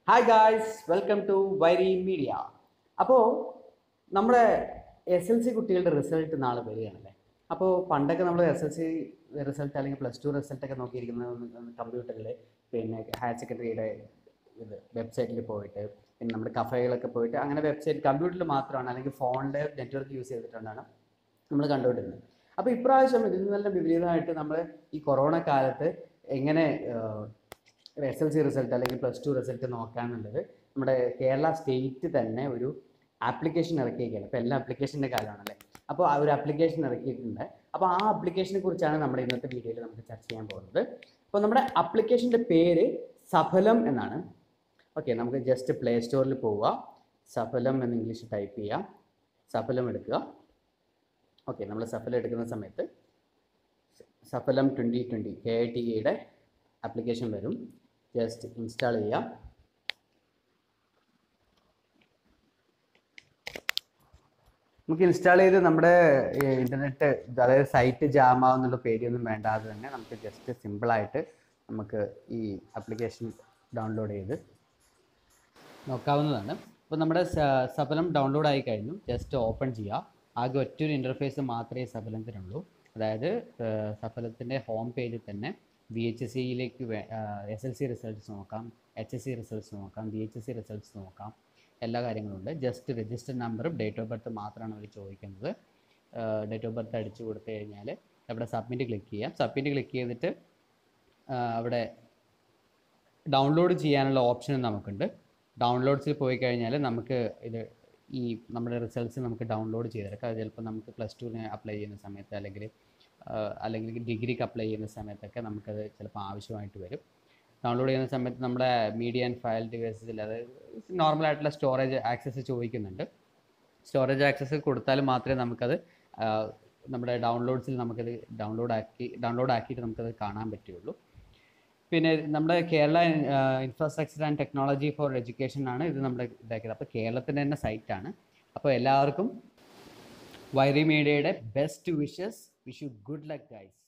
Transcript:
hi guys welcome to വൈരി media അപ്പോൾ നമ്മുടെ എസ് എൽ സി കുട്ടികളുടെ റിസൾട്ട് നാളെ വരികയാണല്ലേ അപ്പോൾ പണ്ടൊക്കെ നമ്മൾ എസ് എൽ സി റിസൾട്ട് അല്ലെങ്കിൽ പ്ലസ് ടു റിസൾട്ടൊക്കെ നോക്കിയിരിക്കുന്നത് കമ്പ്യൂട്ടറിൽ പിന്നെ ഹയർ സെക്കൻഡറിയുടെ ഇത് വെബ്സൈറ്റിൽ പോയിട്ട് പിന്നെ നമ്മുടെ കഫേകളൊക്കെ പോയിട്ട് അങ്ങനെ വെബ്സൈറ്റ് കമ്പ്യൂട്ടറിൽ മാത്രമാണ് അല്ലെങ്കിൽ ഫോണിൽ നെറ്റ്വർക്ക് യൂസ് ചെയ്തിട്ടാണ് നമ്മൾ കണ്ടുകൊണ്ടിരുന്നത് അപ്പോൾ ഇപ്രാവശ്യം ഇതിൽ നിന്നെല്ലാം വിപരീതമായിട്ട് നമ്മൾ ഈ കൊറോണ കാലത്ത് എങ്ങനെ എസ് എൽ സി റിസൾട്ട് അല്ലെങ്കിൽ പ്ലസ് ടു റിസൾട്ട് നോക്കാന്നുള്ളത് നമ്മുടെ കേരള സ്റ്റേറ്റ് തന്നെ ഒരു ആപ്ലിക്കേഷൻ ഇറക്കിയിരിക്കുകയാണ് ഇപ്പോൾ എല്ലാ ആപ്ലിക്കേഷൻ്റെ കാലമാണല്ലേ അപ്പോൾ ആ ഒരു ആപ്ലിക്കേഷൻ ഇറക്കിയിട്ടുണ്ട് അപ്പോൾ ആ ആപ്ലിക്കേഷനെ കുറിച്ചാണ് നമ്മുടെ ഇന്നത്തെ വീഡിയോയിൽ നമുക്ക് ചർച്ച ചെയ്യാൻ പോകുന്നത് അപ്പോൾ നമ്മുടെ ആപ്ലിക്കേഷൻ്റെ പേര് സഫലം എന്നാണ് ഓക്കെ നമുക്ക് ജസ്റ്റ് പ്ലേ സ്റ്റോറിൽ പോവുക സഫലം എന്ന് ഇംഗ്ലീഷ് ടൈപ്പ് ചെയ്യുക സഫലം എടുക്കുക ഓക്കെ നമ്മൾ സഫലം എടുക്കുന്ന സമയത്ത് Saphalam twenty twenty K I T ഇയുടെ ആപ്ലിക്കേഷൻ വരും ജസ്റ്റ് ഇൻസ്റ്റാൾ ചെയ്യാം നമുക്ക് ഇൻസ്റ്റാൾ ചെയ്ത് നമ്മുടെ ഇൻ്റർനെറ്റ് അതായത് സൈറ്റ് ജാം ആവുന്നുള്ള പേടിയൊന്നും വേണ്ടാതെ തന്നെ നമുക്ക് ജസ്റ്റ് സിമ്പിളായിട്ട് നമുക്ക് ഈ ആപ്ലിക്കേഷൻ ഡൗൺലോഡ് ചെയ്ത് നോക്കാവുന്നതാണ് അപ്പോൾ നമ്മുടെ സ- സഫലം ഡൗൺലോഡ് ആയി കഴിഞ്ഞു ജസ്റ്റ് ഓപ്പൺ ചെയ്യുക ആകെ ഒറ്റൊരു ഇൻ്റർഫേസ് മാത്രമേ സഫലത്തിനുള്ളൂ അതായത് ഏഹ്, സഫലത്തിൻ്റെ ഹോം പേജിൽ തന്നെ വി എച്ച് എസ് സിയിലേക്ക് എസ് എൽ സി റിസൾട്ട്സ് നോക്കാം എച്ച് എസ് സി റിസൾട്ട്സ് നോക്കാം V H S C results നോക്കാം എല്ലാ കാര്യങ്ങളും ഉണ്ട് ജസ്റ്റ് രജിസ്റ്റർ നമ്പറും ഡേറ്റ് ഓഫ് ബർത്ത് മാത്രമാണ് അവർ ചോദിക്കുന്നത് ഡേറ്റ് ഓഫ് ബർത്ത് അടിച്ചു കൊടുത്തു കഴിഞ്ഞാൽ അവിടെ സബ്മിറ്റ് ക്ലിക്ക് ചെയ്യാം സബ്മിറ്റ് ക്ലിക്ക് ചെയ്തിട്ട് ആ, അവിടെ ഡൗൺലോഡ് ചെയ്യാനുള്ള ഓപ്ഷൻ നമുക്കുണ്ട് ഡൗൺലോഡ്സിൽ പോയി കഴിഞ്ഞാൽ നമുക്ക് ഇത് ഈ നമ്മുടെ റിസൾട്ട്സ് നമുക്ക് ഡൗൺലോഡ് ചെയ്തെടുക്കാം അത് ചിലപ്പോൾ നമുക്ക് പ്ലസ് ടുവിന് അപ്ലൈ ചെയ്യുന്ന സമയത്ത് അല്ലെങ്കിൽ ആ, അല്ലെങ്കിൽ ഡിഗ്രിക്ക് അപ്ലൈ ചെയ്യുന്ന സമയത്തൊക്കെ നമുക്കത് ചിലപ്പോൾ ആവശ്യമായിട്ട് വരും ഡൗൺലോഡ് ചെയ്യുന്ന സമയത്ത് നമ്മുടെ മീഡിയ ആൻഡ് ഫയൽ ഡിവൈസസിൽ അത് നോർമലായിട്ടുള്ള സ്റ്റോറേജ് ആക്സസ് ചോദിക്കുന്നുണ്ട് സ്റ്റോറേജ് ആക്സസ് കൊടുത്താൽ മാത്രമേ നമുക്കത് ആ, നമ്മുടെ ഡൗൺലോഡ്സിൽ നമുക്കത് ഡൗൺലോഡ് ആക്കി ഡൗൺലോഡ് ആക്കിയിട്ട് നമുക്കത് കാണാൻ പറ്റുള്ളൂ പിന്നെ നമ്മുടെ Kerala infrastructure and technology for education ആണ് ഇത് നമ്മുടെ ഇതാക്കിയത് അപ്പോൾ കേരളത്തിൻ്റെ തന്നെ സൈറ്റാണ് അപ്പോൾ എല്ലാവർക്കും വൈറി മീഡിയയുടെ best wishes wish you good luck guys